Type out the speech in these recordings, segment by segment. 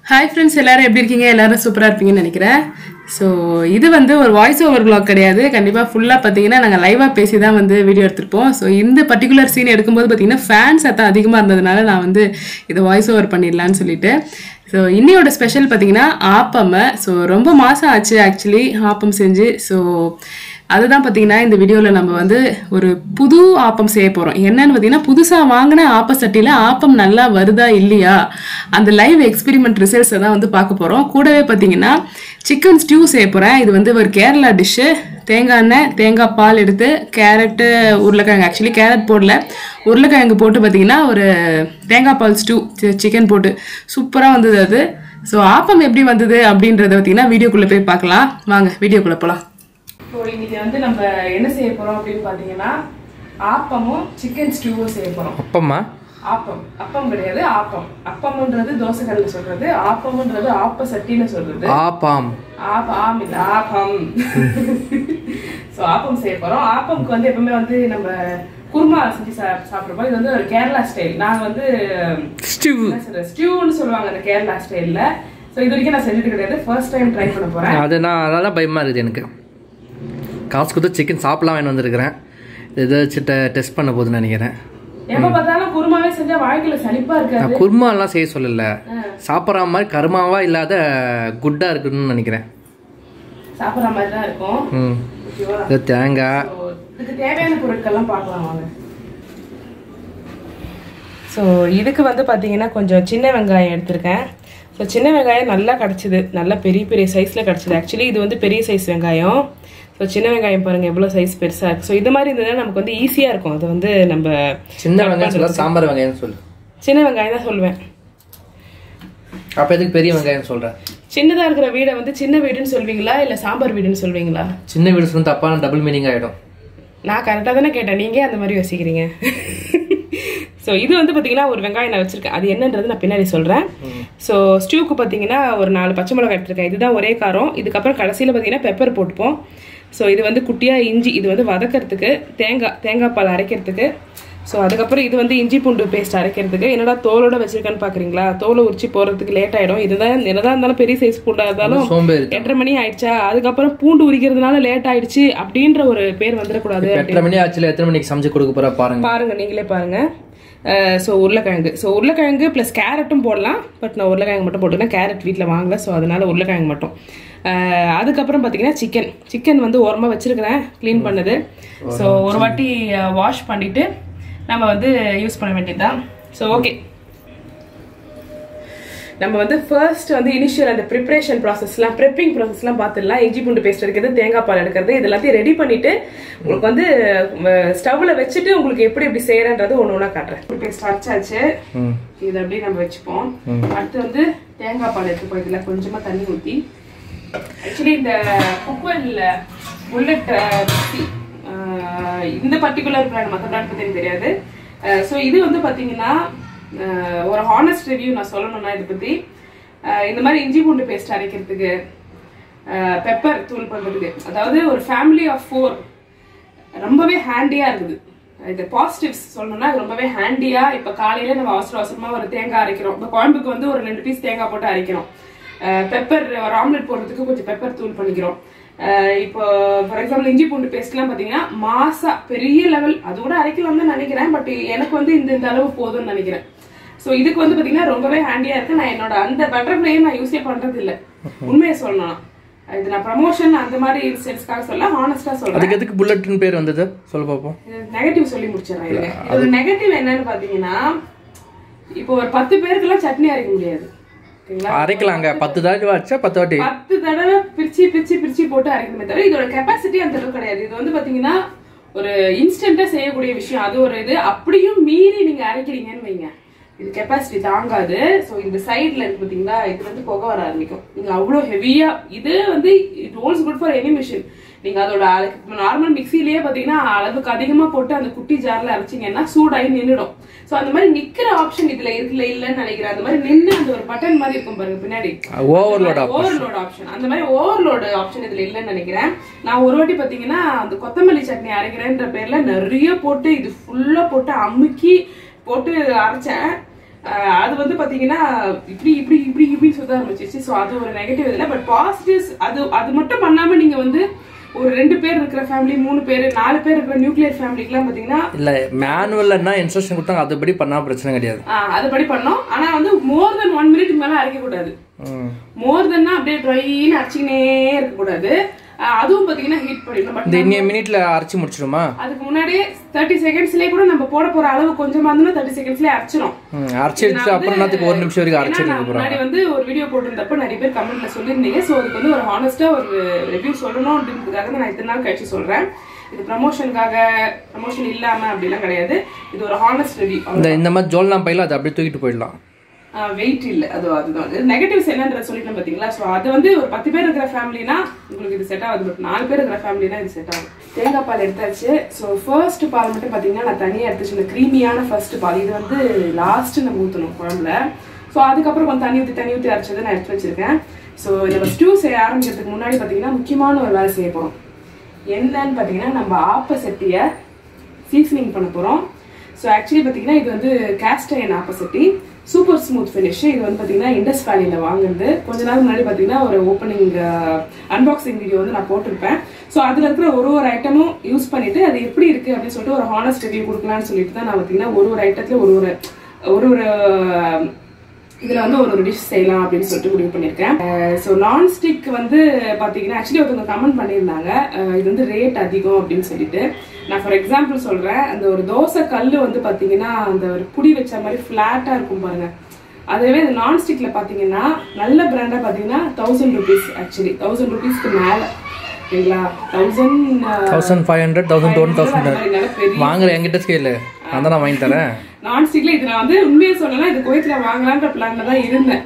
Hi friends எல்லாரும் எப்படி இருக்கீங்க எல்லாரும் சூப்பராக இருப்பீங்கன்னு நினைக்கிறேன் ஸோ இது வந்து ஒரு வாய்ஸ் ஓவர் vlog கிடையாது கண்டிப்பாக ஃபுல்லாக பார்த்தீங்கன்னா நாங்கள் லைவாக பேசி தான் வந்து வீடியோ எடுத்திருப்போம் ஸோ இந்த பர்டிகுலர் சீன் எடுக்கும்போது பார்த்தீங்கன்னா ஃபேன்ஸ் சத்தம் அதிகமாக இருந்ததுனால நான் வந்து இதை வாய்ஸ் ஓவர் பண்ணிடலான்னு சொல்லிட்டு ஸோ இன்னையோட ஸ்பெஷல் பார்த்தீங்கன்னா ஆப்பம் ஸோ ரொம்ப மாதம் ஆச்சு ஆக்சுவலி ஆப்பம் செஞ்சு ஸோ அதுதான் பார்த்தீங்கன்னா இந்த வீடியோவில் நம்ம வந்து ஒரு புது ஆப்பம் செய்ய போகிறோம் என்னன்னு பார்த்தீங்கன்னா புதுசாக வாங்கின ஆப்ப சட்டியில் ஆப்பம் நல்லா வருதா இல்லையா அந்த லைவ் எக்ஸ்பெரிமெண்ட் ரிசல்ட்ஸை தான் வந்து பார்க்க போகிறோம் கூடவே பார்த்தீங்கன்னா சிக்கன் ஸ்டியூ செய்ய போகிறேன் இது வந்து ஒரு கேரளா டிஷ்ஷு தேங்காய் எண்ணெய் தேங்காய் பால் எடுத்து கேரட்டு உருளைக்கிழங்கு ஆக்சுவலி கேரட் போடல உருளைக்கிழங்கு போட்டு பார்த்தீங்கன்னா ஒரு தேங்காய் பால் ஸ்டியூ சிக்கன் போட்டு சூப்பராக வந்தது அது ஸோ ஆப்பம் எப்படி வந்தது அப்படின்றத பார்த்தீங்கன்னா வீடியோக்குள்ளே போய் பார்க்கலாம் வாங்க வீடியோக்குள்ளே போகலாம் இப்போ இன்னைக்கு வந்து நம்ம என்ன செய்ய போறோம் அப்படின்னு பாத்தீங்கன்னா ஆப்பமும் சிக்கன் ஸ்டூவும் செய்ய போறோம் அப்பம்மா ஆப்பம் அப்பம் கிடையாது ஆப்பம் அப்பம்ன்றது தோசைக்கல்ல சொல்றது ஆப்பம்ன்றது ஆப்ப சட்டின்னு சொல்றது ஆப்பாம் ஆப் ஆம் இல்ல ஆப்பம் ஸோ ஆப்பம் செய்ய போறோம் ஆப்பம்க்கு வந்து எப்பவுமே வந்து நம்ம குருமா செஞ்சு சா சாப்பிட்றப்போ இது வந்து ஒரு கேரளா ஸ்டைல் நாங்க வந்து ஸ்டிவ் என்ன சொல்றது ஸ்டியூன்னு சொல்லுவாங்க அந்த கேரளா ஸ்டைல்ல ஸோ இது வரைக்கும் நான் செஞ்சது கிடையாது ஃபர்ஸ்ட் டைம் ட்ரை பண்ண போறேன் அது நான் அதெல்லாம் பயமாக இருக்குது எனக்கு காசு கொடுத்து சிக்கன் சாப்பிடலாம் வேணும் வந்திருக்கிறேன் இதை வச்சு டெஸ்ட் பண்ண போகுதுன்னு நினைக்கிறேன் எப்ப பார்த்தாலும் குருமாவே செஞ்சா வாழ்க்கையில சலிப்பா இருக்காது நான் குருமாலாம் செய்ய சொல்லல சாப்பிட்ற மாதிரி கருமாவா இல்லாத குட்டாக இருக்குன்னு நினைக்கிறேன் சாப்பிடுற மாதிரி தான் இருக்கும் ம் ஓகேவா இது தேங்காய் So, இதுக்கு தேவையான பொருட்கள்லாம் பார்க்கலாம் வாங்க ஸோ இதுக்கு வந்து பார்த்தீங்கன்னா கொஞ்சம் சின்ன வெங்காயம் எடுத்திருக்கேன் ஸோ சின்ன வெங்காயம் நல்லா கிடச்சிது நல்லா பெரிய பெரிய சைஸில் கிடச்சிது ஆக்சுவலி இது வந்து பெரிய சைஸ் வெங்காயம் ஸோ சின்ன வெங்காயம் பாருங்கள் எவ்வளோ சைஸ் பெருசாக இருக்குது ஸோ இது மாதிரி இருந்ததுன்னா நமக்கு வந்து ஈஸியாக இருக்கும் அது வந்து நம்ம சின்ன வெங்காயம் சொல்ல சாம்பார் வெங்காயம் சொல்லு சின்ன வெங்காயம் தான் சொல்லுவேன் அப்போ எதுக்கு பெரிய வெங்காயம் சொல்கிறேன் சின்னதாக இருக்கிற வீடை வந்து சின்ன வீடுன்னு சொல்வீங்களா இல்லை சாம்பார் வீடுன்னு சொல்வீங்களா சின்ன வீடு சொல்லி தப்பான டபுள் மீனிங் ஆகிடும் நான் கரெக்டாக தானே கேட்டேன் நீங்கள் அந்த மாதிரி யோசிக்கிறீங்க ஸோ இது வந்து பார்த்தீங்கன்னா ஒரு வெங்காயம் நான் வச்சிருக்கேன் அது என்னன்றது நான் பின்னாடி சொல்கிறேன் ஸோ ஸ்டியூக்கு பார்த்தீங்கன்னா ஒரு நாலு பச்சை மிளகாய் எடுத்திருக்கேன் இதுதான் ஒரே காரம் இதுக்கப்புறம் கடைசியில் பார்த்தீங்கன்னா பெப்பர் போட்டுப்போம் ஸோ இது வந்து குட்டியாக இஞ்சி இது வந்து வதக்கிறதுக்கு தேங்காய் தேங்காய் பால் அரைக்கிறதுக்கு ஸோ அதுக்கப்புறம் இது வந்து இஞ்சி பூண்டு பேஸ்ட் அரைக்கிறதுக்கு என்னடா தோலோட வச்சிருக்கேன்னு பார்க்குறீங்களா தோலை உரிச்சு போகிறதுக்கு லேட் ஆகிடும் இதுதான் என்னதான் இருந்தாலும் பெரிய சைஸ் பூண்டாக இருந்தாலும் சோம்பேறி எட்டரை மணி ஆயிடுச்சா அதுக்கப்புறம் பூண்டு உரிக்கிறதுனால லேட் ஆயிடுச்சு அப்படின்ற ஒரு பேர் வந்துடக்கூடாது எட்டரை மணி ஆச்சுல எத்தனை மணிக்கு சமைச்சு கொடுக்க போறா பாருங்க பாருங்க நீங்களே பாருங்க ஸோ உருளைக்கிழங்கு ஸோ உருளைக்கிழங்கு ப்ளஸ் கேரட்டும் போடலாம் பட் நான் உருளைக்கிழங்கு மட்டும் போட்டுக்கிறேன் கேரட் வீட்டில் வாங்கல ஸோ அதனால உருளைக்கிழங்கு மட்டும் அஹ், அதுக்கப்புறம் பார்த்தீங்கன்னா சிக்கன் சிக்கன் வந்து ஓரமாக வச்சிருக்கிறேன் க்ளீன் பண்ணது ஸோ ஒரு வாட்டி வாஷ் பண்ணிட்டு நம்ம வந்து யூஸ் பண்ண வேண்டியதுதான் ஸோ ஓகே நம்ம வந்து ஃபர்ஸ்ட் வந்து இனிஷியல் அந்த ப்ரிப்பரேஷன் ப்ராசஸ்லாம் ப்ரெப்பிங் ப்ராசஸ்லாம் பார்த்துடலாம் இஞ்சி பூண்டு பேஸ்ட் எடுக்கிறது தேங்காய் பால் எடுக்கிறது இது எல்லாத்தையும் ரெடி பண்ணிட்டு உங்களுக்கு வந்து ஸ்டவ்ல வச்சுட்டு உங்களுக்கு எப்படி எப்படி செய்யறன்றது ஒன்று ஒன்றா காட்டுறேன் பேஸ்ட் அரைச்சாச்சு ம் இதை அப்படியே நம்ம வச்சுப்போம் அடுத்து வந்து தேங்காய் பால் எடுத்துப்போம் இதில் கொஞ்சமாக தண்ணி ஊற்றி ஆக்சுவலி இந்த குக்கரில் புல்லட் இந்த பர்டிகுலர் பிராண்ட் மற்ற பிராண்ட் பற்றி எனக்கு தெரியாது ஸோ இது வந்து பார்த்தீங்கன்னா அஹ், ஒரு ஹானஸ்ட் ரிவ்யூ நான் சொல்லணும்னா இதை பற்றி இந்த மாதிரி இஞ்சி பூண்டு பேஸ்ட் அரைக்கிறதுக்கு பெப்பர் தூள் பண்ணுறதுக்கு அதாவது ஒரு ஃபேமிலி ஆஃப் ஃபோர் ரொம்பவே ஹேண்டியா இருக்குது இது பாசிட்டிவ்ஸ் சொல்லணும்னா இது ரொம்பவே ஹேண்டியா இப்ப காலையில நம்ம அவசர அவசரமா ஒரு தேங்காய் அரைக்கிறோம் இப்போ குழம்புக்கு வந்து ஒரு ரெண்டு பீஸ் தேங்காய் போட்டு அரைக்கிறோம் பெப்பர் ஒரு ஆம்லெட் போடுறதுக்கு கொஞ்சம் பெப்பர் தூள் பண்ணிக்கிறோம் அஹ் இப்போ ஃபார் எக்ஸாம்பிள் இஞ்சி பூண்டு பேஸ்ட்லாம் பார்த்தீங்கன்னா மாசா பெரிய லெவல் அது கூட அரைக்கலாம் தான் நினைக்கிறேன் பட் எனக்கு வந்து இந்த இந்த அளவு போதும்னு நினைக்கிறேன் ஸோ இதுக்கு வந்து பார்த்தீங்கன்னா ரொம்பவே ஹேண்டியா இருக்கு நான் என்னோட அந்த பட்டர்ஃப்ளையை நான் யூஸே பண்றது இல்லை உண்மையை சொல்லணும் இது நான் ப்ரமோஷன் அந்த மாதிரி இன்ஸ்டன்ஸ்க்காக சொல்ல ஹானஸ்டா சொல்றேன் அதுக்கு எதுக்கு புல்லட்னு பேர் வந்தது சொல்ல பார்ப்போம் நெகட்டிவ் சொல்லி முடிச்சிடறேன் இருங்க. இதோட நெகட்டிவ் என்னன்னு பாத்தீங்கன்னா இப்போ ஒரு பத்து பேருக்குலாம் சட்னி அரைக்க முடியாது ஓகேங்களா அரைக்கலாங்க பத்து தடவை வச்சா பத்து வாட்டி பத்து தடவை பிரிச்சு பிரிச்சு பிரிச்சு போட்டு அரைக்கணுமே தவிர இதோட கெப்பாசிட்டி அந்த அளவுக்கு கிடையாது இது வந்து பாத்தீங்கன்னா ஒரு இன்ஸ்டன்டா செய்யக்கூடிய விஷயம் அது ஒரு இது அப்படியும் மீறி நீங்க அரைக்கிறீங்கன்னு வைங்க இது கெப்பாசிட்டி தாங்காது ஸோ இந்த சைட்ல இருக்கு பாத்தீங்களா இது வந்து புகை வர ஆரம்பிக்கும் நீங்க அவ்வளோ ஹெவியா இது வந்து it holds good for any machine நீங்க அதோட நார்மல் மிக்சிலேயே பாத்தீங்கன்னா அளவுக்கு அதிகமா போட்டு அந்த குட்டி ஜார்ல அரைச்சிங்கன்னா சூடாகி நின்னுடும் ஸோ அந்த மாதிரி நிக்கிற ஆப்ஷன் இதுல இருக்குல்ல இல்லைன்னு நினைக்கிறேன் அந்த மாதிரி நின்று அந்த ஒரு பட்டன் மாதிரி இருக்கும் பாருங்க பின்னாடி ஓவர்லோட் ஓவர்லோட் ஆப்ஷன் அந்த மாதிரி ஓவர்லோட் ஆப்ஷன் இதுல இல்லைன்னு நினைக்கிறேன் நான் ஒரு வாட்டி பாத்தீங்கன்னா அந்த கொத்தமல்லி சட்னி அரைக்கிறேன்ற பேர்ல நிறைய போட்டு இது ஃபுல்லா போட்டு அமுக்கி போட்டு அரைச்சேன் அஹ் அது வந்து பாத்தீங்கன்னா இப்படி இப்படி இப்படி இப்படி சுத்த சுத்த ஆரம்பிச்சிச்சு ஸோ அது ஒரு நெகட்டிவ் இல்லை பட் பாசிட்டிவ்ஸ் அது அது மட்டும் பண்ணாம நீங்க வந்து ஒரு ரெண்டு பேர் இருக்கிற ஃபேமிலி மூணு பேர் நாலு பேர் இருக்கிற நியூக்ளியர் ஃபேமிலிக்குலாம் பார்த்தீங்கன்னா இல்லை மேனுவலில் என்ன இன்ஸ்ட்ரக்ஷன் கொடுத்தாங்க அதுபடி பண்ணால் பிரச்சனை கிடையாது ஆ, அதுபடி பண்ணோம் ஆனா வந்து மோர் தென் ஒன் மினிட் மேல அரைக்க கூடாது ம். மோர் தென்னா அப்படியே ட்ரைன்னு அரைச்சிக்கினே இருக்க கூடாது ஆ, அதுவும் பாத்தீங்கன்னா ஹீட் பண்ணிடணும் பட் இந்த இன்னைய மினிட்ல அரைச்சி முடிச்சிடுமா அதுக்கு முன்னாடியே தேர்ட்டி செகண்ட்ஸ்லயே கூட நம்ம போட போற அளவு கொஞ்சமா இருந்தோம்னா தேர்ட்டி செகண்ட்ஸ்லயே அரைச்சிரும் ம், அரைச்சி எடுத்து அப்புறம் என்னத்துக்கு ஒரு நிமிஷம் வரைக்கும் அரைச்சி ஏன்னா எடுக்க நான் போகிறாங்க முன்னாடி வந்து ஒரு வீடியோ போட்டிருந்தப்ப நிறைய பேர் கமெண்ட்ல சொல்லியிருந்தீங்க ஸோ அதுக்கு வந்து ஒரு ஹானஸ்டா ஒரு ரிவ்யூ சொல்லணும் அப்படின்றதுக்காக தான் நான் இத்தனை நாள் கழிச்சு சொல்றேன் இது ப்ரமோஷனுக்காக ப்ரமோஷன் இல்லாம அப்படிலாம் கிடையாது இது ஒரு ஹானஸ்ட் ரிவ்யூ இந்த இந்த மாதிரி ஜோல்னா பையில அதை அப்படியே தூக்கிட்டு போயிடலாம் வெயிட் இல்ல அது அதுதான் நெகட்டிவ்ஸ் என்னன்ற சொல்லிட்டேன் பாத்தீங்களா ஸோ அது வந்து ஒரு பத்து பேர் இருக்கிற ஃபேமிலினா உங்களுக்கு இது செட் ஆகுது பட் நாலு பேர் இருக்கிற ஃபேமிலினா இது செட் ஆகும் தேங்காய் பால் எடுத்தாச்சு ஸோ ஃபர்ஸ்ட் பால் மட்டும் பாத்தீங்கன்னா நான் தனியா எடுத்துச்சு இந்த க்ரீமியான ஃபர்ஸ்ட் பால் இது வந்து லாஸ்ட் நம்ம ஊற்றணும் குழம்புல ஸோ அதுக்கப்புறம் கொஞ்சம் தண்ணி ஊற்றி தண்ணி ஊற்றி அரைச்சதை நான் எடுத்து வச்சிருக்கேன் ஸோ நம்ம ஸ்டூ செய்ய ஆரம்பிக்கிறதுக்கு முன்னாடி பாத்தீங்கன்னா முக்கியமான ஒரு வேலை செய்ய போறோம் என்னன்னு பாத்தீங்கன்னா நம்ம ஆப்ப சட்டியை சீசனிங் பண்ண போறோம் ஸோ ஆக்சுவலி பார்த்தீங்கன்னா இது வந்து cast iron opposite super smooth finish இது வந்து பார்த்தீங்கன்னா இண்டஸ் வேலியில் வாங்குனது கொஞ்ச நாள் முன்னாடி பார்த்தீங்கன்னா ஒரு ஓப்பனிங் அன்பாக்சிங் வீடியோ வந்து நான் போட்டிருப்பேன் ஸோ அதில் இருக்கிற ஒரு ஒரு ஐட்டமும் யூஸ் பண்ணிட்டு அது எப்படி இருக்கு அப்படின்னு சொல்லிட்டு ஒரு ஹானஸ்ட் ரிவ்யூ கொடுக்கலாம்னு சொல்லிட்டு தான் நான் பார்த்தீங்கன்னா ஒரு ஒரு ஐட்டத்தில் ஒரு ஒரு ஒரு ஒரு இதுல வந்து ஒரு ஒரு டிஷ் செய்யலாம் அப்படின்னு சொல்லிட்டு முடிவு பண்ணியிருக்கேன் ஸோ நான்ஸ்டிக் வந்து பாத்தீங்கன்னா ஆக்சுவலி ஒருத்தவங்க கமெண்ட் பண்ணியிருந்தாங்க அஹ் இது வந்து ரேட் அதிகம் அப்படின்னு சொல்லிட்டு நான் ஃபார் எக்ஸாம்பிள் சொல்றேன் அந்த ஒரு தோசை கல் வந்து பாத்தீங்கன்னா அந்த ஒரு புடி வச்ச மாதிரி ஃபிளாட்டா இருக்கும் பாருங்க அதுவே இந்த நான்ஸ்டிக்ல பாத்தீங்கன்னா நல்ல பிராண்டா பாத்தீங்கன்னா தௌசண்ட் ருபீஸ் ஆக்சுவலி தௌசண்ட் ருபீஸ்க்கு மேல சரிங்களா thousand thousand five hundred thousand two thousand பெரிய வாங்குற என்கிட்ட ஸ்கேலு நான் தான் நான் வாங்கி தரேன் நான்ஸ்டிக்ல இது நான் வந்து உண்மையை சொல்லலாம் இது குவைத்ல வாங்கலான்ற பிளான்ல தான் இருந்தேன்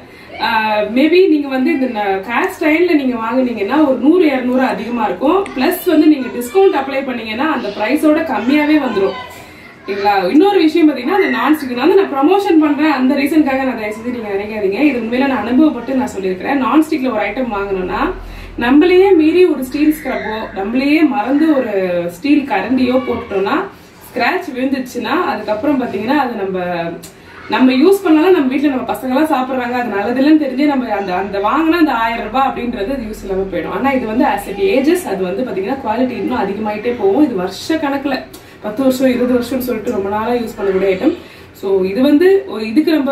மேபி நீங்க வந்து இந்த கேஸ்ட் ஸ்டைல்ல நீங்க வாங்குனீங்கன்னா ஒரு நூறு இரநூறு அதிகமா இருக்கும் பிளஸ் வந்து நீங்க டிஸ்கவுண்ட் அப்ளை பண்ணீங்கன்னா அந்த பிரைஸோட கம்மியாவே வந்துரும் சரிங்களா இன்னொரு விஷயம் பாத்தீங்கன்னா அந்த நான்ஸ்டிக் வந்து நான் ப்ரமோஷன் பண்றேன் அந்த ரீசனுக்காக நான் தயவு செஞ்சு நீங்க நினைக்காதீங்க இது உண்மையில நான் அனுபவப்பட்டு நான் சொல்லியிருக்கிறேன் நான்ஸ்டிக்ல ஒரு ஐட்டம் வாங்கணும்னா நம்மளையே மீறி ஒரு ஸ்டீல் ஸ்க்ரப்போ நம்மளையே மறந்து ஒரு ஸ்டீல் கரண்டியோ போட்டுட்டோம்னா ஸ்கிராட்ச் விழுந்துச்சுன்னா அதுக்கப்புறம் பாத்தீங்கன்னா அது நம்ம நம்ம யூஸ் பண்ணாலும் நம்ம வீட்ல நம்ம பசங்க எல்லாம் சாப்பிடுறாங்க அது நல்லதுலன்னு தெரிஞ்சு நம்ம அந்த அந்த வாங்கினா அந்த ஆயிரம் ரூபாய் அப்படின்றது அது யூஸ் இல்லாம போயிடும் ஆனா இது வந்து ஆஸ் இட் ஏஜஸ் அது வந்து பாத்தீங்கன்னா குவாலிட்டி இன்னும் அதிகமாயிட்டே போகும் இது வருஷ கணக்குல பத்து வருஷம் இருபது வருஷம்னு சொல்லிட்டு ரொம்ப நாளா யூஸ் பண்ணக்கூடிய ஐட்டம் ஸோ இது வந்து ஒரு இதுக்கு நம்ம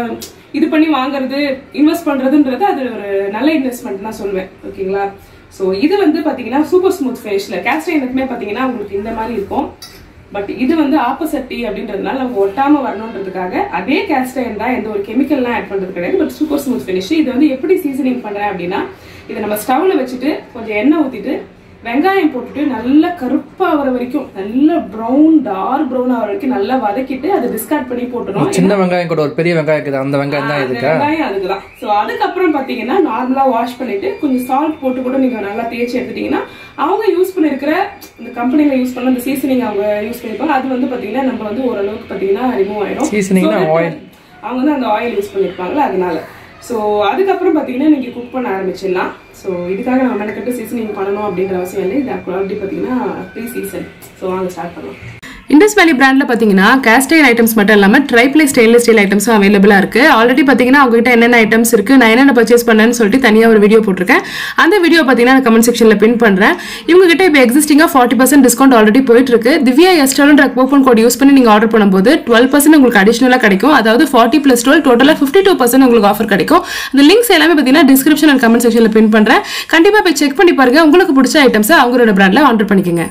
இது பண்ணி வாங்குறது இன்வெஸ்ட் பண்றதுன்றது அது ஒரு நல்ல இன்வெஸ்ட்மெண்ட் தான் சொல்லுவேன் ஓகேங்களா ஸோ இது வந்து பாத்தீங்கன்னா சூப்பர் ஸ்மூத் ஃபேஷியல் கேஸ்ட் எனக்குமே பாத்தீங்கன்னா உங்களுக்கு இந்த மாதிரி இருக்கும் பட் இது வந்து ஆப்போசிட்டி அப்படின்றதுனால நம்ம ஒட்டாம வரணுன்றதுக்காக அதே கேஸ்ட் அயன் தான் எந்த ஒரு கெமிக்கல்லாம் ஆட் பண்றது கிடையாது பட் சூப்பர் ஸ்மூத் ஃபினிஷ் இது வந்து எப்படி சீசனிங் பண்றேன் அப்படின்னா இதை நம்ம ஸ்டவ்ல வச்சுட்டு கொஞ்சம் எண்ணெய் ஊத்திட்டு வெங்காயம் போட்டுட்டு நல்லா கருப்பா ஆகிற வரைக்கும் நல்ல ப்ரௌன் டார்க் ப்ரௌன் ஆகிற வரைக்கும் நல்லா வதக்கிட்டு அதை டிஸ்கார்ட் பண்ணி போட்டுரும் சின்ன வெங்காயம் கூட ஒரு பெரிய வெங்காயம் இருக்குது அந்த வெங்காயம் தான் அந்த இதுக்கா வெங்காயம் அதுக்குதான் சோ அதுக்கப்புறம் பாத்தீங்கன்னா நார்மலா வாஷ் பண்ணிட்டு கொஞ்சம் சால்ட் போட்டு கூட நீங்க நல்லா தேய்ச்சி எடுத்துட்டீங்கன்னா அவங்க யூஸ் பண்ணிருக்கிற இந்த கம்பெனில யூஸ் பண்ண அந்த சீசனிங் அவங்க யூஸ் பண்ணிருப்பாங்க அது வந்து பாத்தீங்கன்னா நம்ம வந்து ஓரளவுக்கு பாத்தீங்கன்னா ரிமூவ் ஆயிடும் Seasoningனா So that- oil. அவங்க வந்து அந்த ஆயில் யூஸ் பண்ணிருப்பாங்கல்ல அதனால ஸோ அதுக்கப்புறம் பார்த்தீங்கன்னா நீங்க குக் பண்ண ஆரம்பிச்சிடலாம் ஸோ இதுக்காக நம்ம மெனக்கட்டு சீசனிங் பண்ணணும் அப்படின்ற அவசியம் இல்லை இது குவாலிட்டி பார்த்தீங்கன்னா ப்ரீ சீசன் ஸோ வாங்க ஸ்டார்ட் பண்ணலாம் இண்டஸ் வேலி பிராண்ட்ல பாத்தீங்கன்னா கேஸ்டைன் ஐட்டம்ஸ் மட்டும் இல்லாம ட்ரைப்ளே ஸ்டெயின்லெஸ் ஸ்டீல் ஐட்டம்ஸும் அவைலபிளா இருக்கு ஆல்ரெடி பாத்தீங்கன்னா அவங்ககிட்ட என்னென்ன ஐட்டம்ஸ் இருக்கு நான் என்னென்ன பர்ச்சேஸ் பண்ணேன்னு சொல்லிட்டு தனியா ஒரு வீடியோ போட்டிருக்கேன் அந்த வீடியோ பாத்தீங்கன்னா நான் கமெண்ட் செக்ஷன்ல பின் பண்றேன் இவங்க கிட்ட இப்போ எக்ஸிஸ்டிங்கா ஃபார்ட்டி பர்சன்ட் டிஸ்கவுண்ட் ஆல்ரெடி போயிட்டு இருக்கு திவ்யா எஸ்டர்ன்ற கூப்பன் கோட் யூஸ் பண்ணி நீங்க ஆர்டர் பண்ணும்போது டுவெல் பர்சன்ட் உங்களுக்கு அடிஷனலா கிடைக்கும் அதாவது ஃபார்ட்டி பிளஸ் டுவெல் டோட்டலா ஃபிஃப்டி டூ பர்சன்ட் உங்களுக்கு ஆஃபர் கிடைக்கும் இந்த லிங்க்ஸ் எல்லாமே பாத்தீங்கன்னா டிஸ்கிரிப்ஷன் அண்ட் கமெண்ட் செக்ஷன்ல பின் பண்றேன் கண்டிப்பா போய் செக் பண்ணி பாருங்க உங்களுக்கு பிடிச்ச ஐட்டம்ஸை அவங்களோட பிராண்ட்ல ஆர்டர் பண்ணிக்கோங்க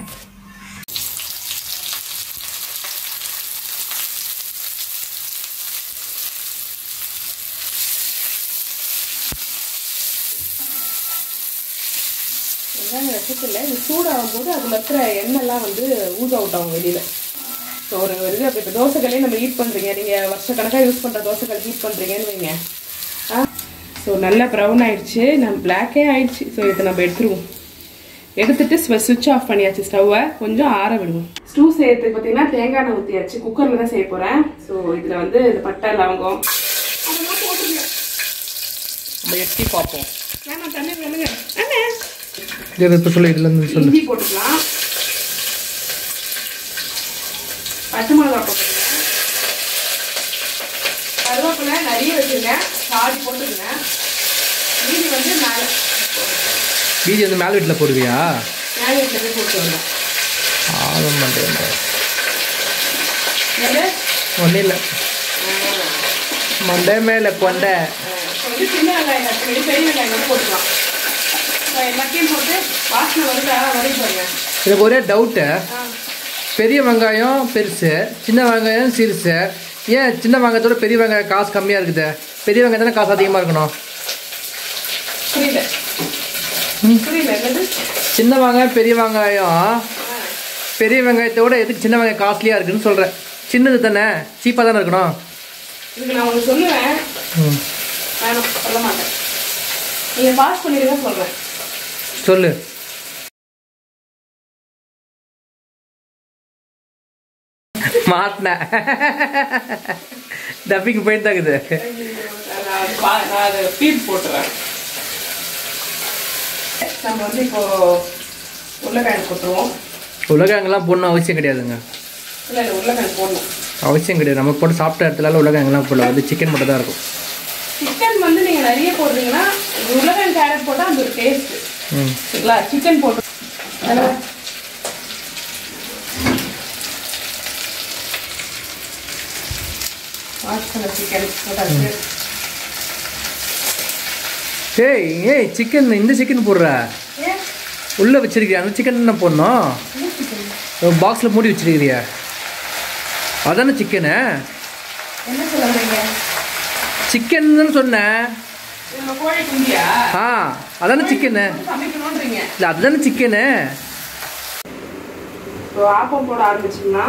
வெங்காயம் வச்சதில்ல இது சூடாகும் போது அதில் இருக்கிற எண்ணெய்லாம் வந்து ஊஸ் அவுட் ஆகும் வெளியில ஸோ ஒரு ஒரு இது இப்போ தோசைகளே நம்ம ஹீட் பண்ணுறீங்க நீங்கள் வருஷக்கணக்காக யூஸ் பண்ணுற தோசைகள் ஹீட் பண்ணுறீங்கன்னு வைங்க ஆ ஸோ நல்லா ப்ரௌன் ஆயிடுச்சு நம்ம பிளாக்கே ஆயிடுச்சு ஸோ இதை நம்ம எடுத்துருவோம் எடுத்துட்டு சுவிட்ச் ஆஃப் பண்ணியாச்சு ஸ்டவ்வை கொஞ்சம் ஆற விடுவோம் ஸ்டூ செய்யறதுக்கு பார்த்தீங்கன்னா தேங்காய் எண்ணெய் ஊற்றியாச்சு குக்கரில் தான் செய்ய போகிறேன் ஸோ இதில் வந்து இந்த பட்டை லவங்கம் அதெல்லாம் போட்டுருங்க நம்ம எட்டி பார்ப்போம் வேணாம் தண்ணி வேணுங்க அண்ணே இது இப்போ சொல்லு இதுல இருந்து சொல்லு இஞ்சி போட்டுக்கலாம் பச்சை மிளகா போட்டுக்கலாம் கருவேப்பிலை நிறைய வச்சுருங்க சாடி போட்டுருங்க பீஜி வந்து மேல் வீட்டில் போடுவியா மேலே வீட்டில் போய் போட்டு வரலாம் ஆதம் பண்ணுறேன் என்னது? ஒன்றும் இல்லை மண்டை மேலே கொண்டை இப்போ வந்து சின்ன வெங்காயம் கட் பண்ணி பெரிய வெங்காயம் மட்டும் போட்டுக்கலாம் இப்போ எல்லாத்தையும் போட்டு வாசனை வருதா வரையும் பாருங்க எனக்கு ஒரே டவுட்டு ஆ பெரிய வெங்காயம் பெருசு சின்ன வெங்காயம் சிறுசு ஏன் சின்ன வெங்காயத்தோட பெரிய வெங்காயம் காசு கம்மியாக இருக்குது பெரிய வெங்காயம் தானே காசு அதிகமாக இருக்கணும் புரியல புரியல என்னது சின்ன வெங்காயம் பெரிய வெங்காயம் பெரிய வெங்காயத்தோட எதுக்கு சின்ன வெங்காயம் காஸ்ட்லியாக இருக்குன்னு சொல்கிறேன் சின்னது தானே சீப்பாக தானே இருக்கணும் இதுக்கு நான் உங்களுக்கு சொல்லுவேன் ம் வேணாம் சொல்ல மாட்டேன் நீங்கள் பாஸ் பண்ணிடுங்க சொல்கிறேன் சொல்லு மாட்டினேன் டப்பிங் போயிட்டு தாக்குது நான் அது பா- நான் அதை ஃபீட் போட்டுறேன் நம்ம வந்து இப்போ உருளைக்கிழங்கு போட்டுருவோம் உலகங்கள்லாம் போடணும் அவசியம் கிடையாதுங்க இல்லை இல்லை உருளைக்கிழங்கு போடணும் அவசியம் கிடையாது நம்ம போட்டு சாப்பிட்ட இடத்துல உலகங்கள்லாம் போடல வந்து சிக்கன் மட்டும் தான் இருக்கும் சிக்கன் வந்து நீங்கள் நிறைய போடுறீங்கன்னா உருளைக்கிழங்கு கேரட் போட்டால் அந்த ஒரு டேஸ்ட் ம் சரிங்களா சிக்கன் போட்டு ஹலோ வாஷ் பண்ண சிக்கன் போட்டாச்சு ஏய் ஏய் சிக்கன் இந்த சிக்கன் போடுற ஏன் உள்ளே வச்சிருக்கியா அந்த சிக்கன் என்ன போடணும் என்ன சிக்கன் பாக்ஸில் மூடி வச்சிருக்கிறியா அதானே சிக்கனு என்ன சொல்ல வரீங்க சிக்கன் தானே சொன்னேன் இது நம்ம கோழி குண்டியா ஆ அதானே சிக்கனு சமைக்கணுன்றீங்க இல்லை அதுதானே சிக்கனு இப்போ ஆப்பம் போட ஆரம்பிச்சிங்கன்னா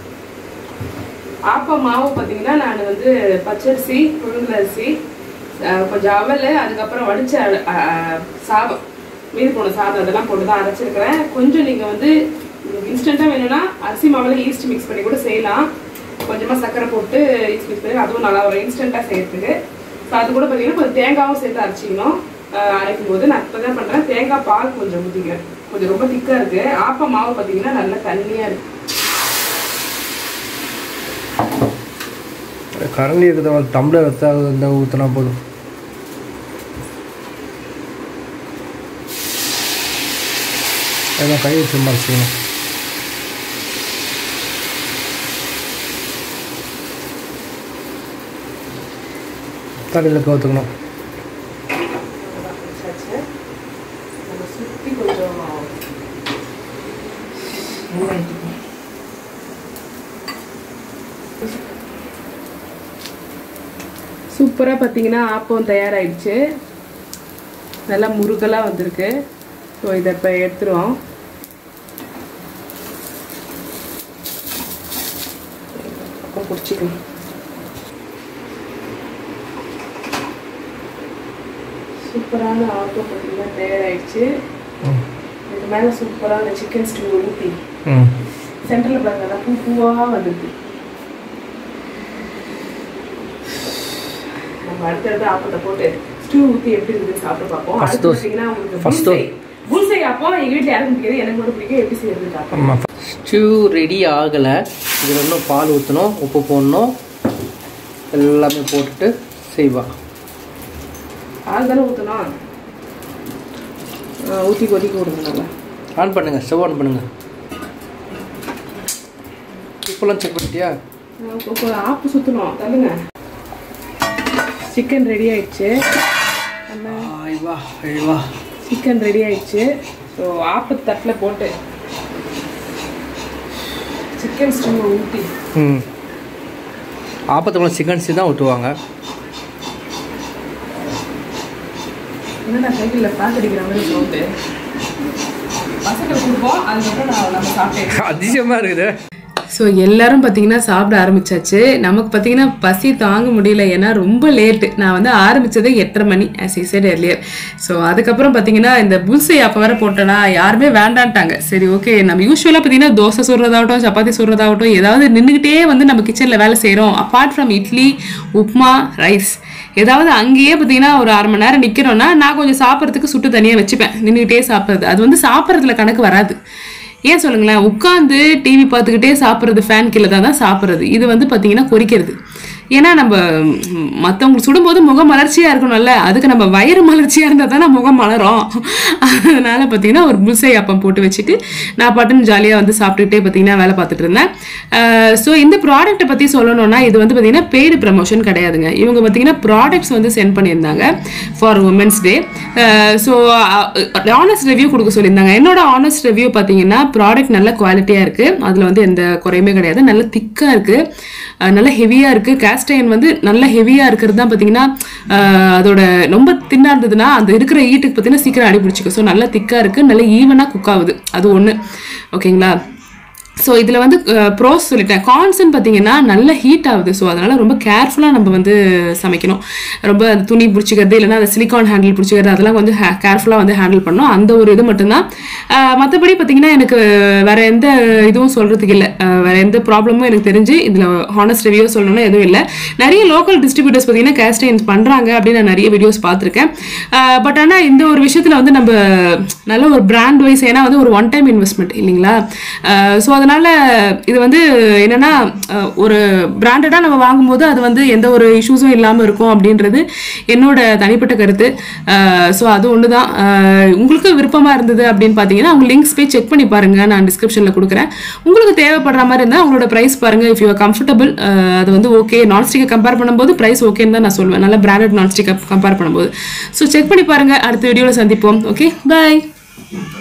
ஆப்பம் மாவு பார்த்தீங்கன்னா நான் வந்து பச்சரிசி புழுங்கல் அரிசி அஹ் கொஞ்சம் அவல் அதுக்கப்புறம் வடிச்ச அ- அ- சாதம் மீதி போன சாதம் அதெல்லாம் போட்டு தான் அரைச்சிருக்கிறேன் கொஞ்சம் நீங்கள் வந்து இன்ஸ்டண்ட்டாக வேணும்னா அரிசி மாவில் ஈஸ்ட் மிக்ஸ் பண்ணி கூட செய்யலாம் கொஞ்சமாக சர்க்கரை போட்டு ஈஸ்ட் மிக்ஸ் பண்ணி அதுவும் நல்லா வரும் இன்ஸ்டண்ட்டாக செய்யறதுக்கு ஸோ அது கூட பார்த்தீங்கன்னா கொஞ்சம் தேங்காவும் சேர்த்து அரைச்சிக்கணும் அஹ் அரைக்கும் போது நான் இப்போ தான் பண்ணுறேன் தேங்காய் பால் கொஞ்சம் ஊற்றிக்கிறேன் கொஞ்சம் ரொம்ப திக்காக இருக்குது ஆப்ப மாவு பார்த்தீங்கன்னா நல்லா தண்ணியாக இருக்குது கரண்டி இருக்கிறத டம்ளர் எடுத்தா இந்த ஊற்றினா போதும் அதான் கை வச்சு மறைச்சிக்கணும் தலையில் கவுத்துக்கணும் வச்சாச்சு நம்ம சுற்றி கொஞ்சம் எண்ணெய் ஊத்திக்கணும். சூப்பராக பார்த்தீங்கன்னா ஆப்பம் தயாராகிடுச்சு நல்லா முருகலாக வந்திருக்கு ஸோ இதை இப்போ எடுத்துருவோம் அப்போ பிடிச்சிக்கணும் சூப்பரான ஆப்பம் பார்த்தீங்கன்னா தயாராகிடுச்சு இது மேலே சூப்பரான சிக்கன் ஸ்டூ ஊற்றி ம் சென்டரில் பாருங்க பூ பூவாக வந்துருக்கு நம்ம அடுத்தடுத்து ஆப்பத்தை போட்டு ஸ்டூ ஊற்றி எப்படி இருக்குதுன்னு சாப்பிட்டு பார்ப்போம் First அடுத்து dose. பார்த்தீங்கன்னா உங்களுக்கு First புல்சை புல்சை ஆப்பம் எங்கள் வீட்டில் யாருக்கும் பிடிக்காது எனக்கு கூட பிடிக்கும் எப்படி செய்யறது பார்ப்போம் ஆமாம் ஸ்டியூ ரெடி ஆகலை இதில் இன்னும் பால் ஊற்றணும் உப்பு போடணும் எல்லாமே போட்டுட்டு செய்வா பால் தானே ஊற்றணும் ஊற்றி கொதிக்க விடுங்க நல்லா ஆன் பண்ணுங்கள் ஸ்டவ் ஆன் பண்ணுங்கள் உப்பெல்லாம் செக் பண்ணிட்டியா இப்போ ஆப்பு சுற்றணும் தள்ளுங்க சிக்கன் ரெடி ஆயிடுச்சு நம்ம ஐவா ஐவா சிக்கன் ரெடி ஆயிடுச்சு ஸோ ஆப்பு தட்டில் போட்டு சிக்கன் ஸ்டூவை ஊற்றி ம் ஆப்பத்துக்குள்ள சிக்கன் சி தான் ஊற்றுவாங்க என்னடா சைக்கிளில் காத்தடிக்கிற மாதிரி சவுண்டு பசங்களுக்கு கொடுப்போம் அதுக்கப்புறம் நான் நம்ம சாப்பிட்டேன் அதிசயமாக இருக்குது ஸோ எல்லாரும் பார்த்தீங்கன்னா சாப்பிட ஆரம்பிச்சாச்சு நமக்கு பார்த்தீங்கன்னா பசி தாங்க முடியல ஏன்னா ரொம்ப லேட்டு நான் வந்து ஆரம்பிச்சதே எட்டரை மணி as I said earlier so அதுக்கப்புறம் பார்த்தீங்கன்னா இந்த புல்சை அப்போ வர போட்டோன்னா யாருமே வேண்டான்ட்டாங்க சரி ஓகே நம்ம யூஸ்வலாக பார்த்தீங்கன்னா தோசை சுடுறதாகட்டும் சப்பாத்தி சுடுறதாகட்டும் ஏதாவது நின்றுக்கிட்டே வந்து நம்ம கிச்சனில் வேலை செய்கிறோம் apart from idli upma rice ஏதாவது அங்கேயே பார்த்தீங்கன்னா ஒரு அரை மணி நேரம் நிற்கிறோன்னா நான் கொஞ்சம் சாப்பிட்றதுக்கு சுட்டு தனியாக வச்சுப்பேன் நின்றுக்கிட்டே சாப்பிட்றது அது வந்து சாப்பிட்றதுல கணக்கு வராது ஏன் சொல்லுங்களேன் உட்காந்து டிவி பார்த்துக்கிட்டே சாப்பிட்றது ஃபேன் கீழே தான் தான் சாப்பிட்றது இது வந்து பார்த்தீங்கன்னா கொறிக்கிறது ஏன்னா நம்ம ம், மத்தவங்களுக்கு சுடும்போது முகம் மலர்ச்சியாக இருக்கணும்ல அதுக்கு நம்ம வயிறு மலர்ச்சியாக இருந்தால் தானே முகம் மலரும் அதனால பார்த்தீங்கன்னா ஒரு புல்சை அப்பம் போட்டு வச்சுட்டு நான் பாட்டுன்னு ஜாலியாக வந்து சாப்பிட்டுட்டே பார்த்தீங்கன்னா வேலை பார்த்துட்டு இருந்தேன் ஸோ இந்த ப்ராடக்ட்டை பற்றி சொல்லணும்னா இது வந்து பார்த்தீங்கன்னா பெய்டு ப்ரமோஷன் கிடையாதுங்க இவங்க பார்த்தீங்கன்னா ப்ராடக்ட்ஸ் வந்து சென்ட் பண்ணியிருந்தாங்க for women's day so honest review கொடுக்க சொல்லியிருந்தாங்க என்னோட ஆனஸ்ட் ரிவ்யூ பார்த்தீங்கன்னா ப்ராடக்ட் நல்ல குவாலிட்டியாக இருக்குது அதில் வந்து எந்த குறையுமே கிடையாது நல்ல திக்காக இருக்குது நல்ல ஹெவியாக இருக்குது கேஸ்டைன் வந்து நல்ல ஹெவியாக இருக்கிறது தான் பார்த்தீங்கன்னா அஹ், அதோட ரொம்ப தின்னாக இருந்ததுன்னா அந்த இருக்கிற ஈட்டுக்கு பார்த்தீங்கன்னா சீக்கிரம் அடி பிடிச்சிக்கும் ஸோ நல்லா திக்காக இருக்குது நல்ல ஈவனாக குக் ஆகுது அது ஒன்று ஓகேங்களா ஸோ இதில் வந்து ப்ரோஸ் சொல்லிட்டேன் கான்ஸ்ன்னு பார்த்தீங்கன்னா நல்ல ஹீட் ஆகுது ஸோ அதனால் ரொம்ப கேர்ஃபுல்லாக நம்ம வந்து சமைக்கணும் ரொம்ப அந்த துணி பிடிச்சிக்கிறது இல்லைன்னா அந்த சிலிக்கான் ஹேண்டில் பிடிச்சிக்கிறது அதெல்லாம் வந்து கேர்ஃபுல்லாக வந்து ஹேண்டில் பண்ணணும் அந்த ஒரு இது மட்டும்தான் மற்றபடி பார்த்தீங்கன்னா எனக்கு வேற எந்த இதுவும் சொல்கிறதுக்கு இல்லை வேற எந்த ப்ராப்ளமும் எனக்கு தெரிஞ்சு இதில் ஹானஸ்ட் ரிவ்யூ சொல்லணும்னா எதுவும் இல்லை நிறைய லோக்கல் டிஸ்ட்ரிபியூட்டர்ஸ் பார்த்தீங்கன்னா கேஸ்டைன்ஸ் பண்ணுறாங்க அப்படின்னு நான் நிறைய வீடியோஸ் பார்த்துருக்கேன் பட் ஆனால் இந்த ஒரு விஷயத்தில் வந்து நம்ம நல்ல ஒரு பிராண்ட் வைஸ் ஏன்னா வந்து ஒரு ஒன் டைம் இன்வெஸ்ட்மெண்ட் இல்லைங்களா ஸோ அதனால் இது வந்து என்னென்னா ஒரு பிராண்டடாக நம்ம வாங்கும்போது அது வந்து எந்த ஒரு இஷ்யூஸும் இல்லாமல் இருக்கும் அப்படின்றது என்னோட தனிப்பட்ட கருத்து ஸோ அது ஒன்று தான் உங்களுக்கு விருப்பமாக இருந்தது அப்படின்னு பார்த்தீங்கன்னா அவங்க லிங்க்ஸ் போய் செக் பண்ணி பாருங்கள் நான் டிஸ்கிரிப்ஷனில் கொடுக்குறேன் உங்களுக்கு தேவைப்படுற மாதிரி இருந்தால் உங்களோட ப்ரைஸ் பாருங்கள் இஃப் யூ கம்ஃபர்டபுள் அது வந்து ஓகே நான்ஸ்டிக்கை கம்பேர் பண்ணும்போது ப்ரைஸ் ஓகேன்னு தான் நான் சொல்லுவேன் நல்ல பிராண்டட் நான்ஸ்டிக்கை கம்பேர் பண்ணும்போது ஸோ செக் பண்ணி பாருங்கள் அடுத்த வீடியோவில் சந்திப்போம் ஓகே பாய்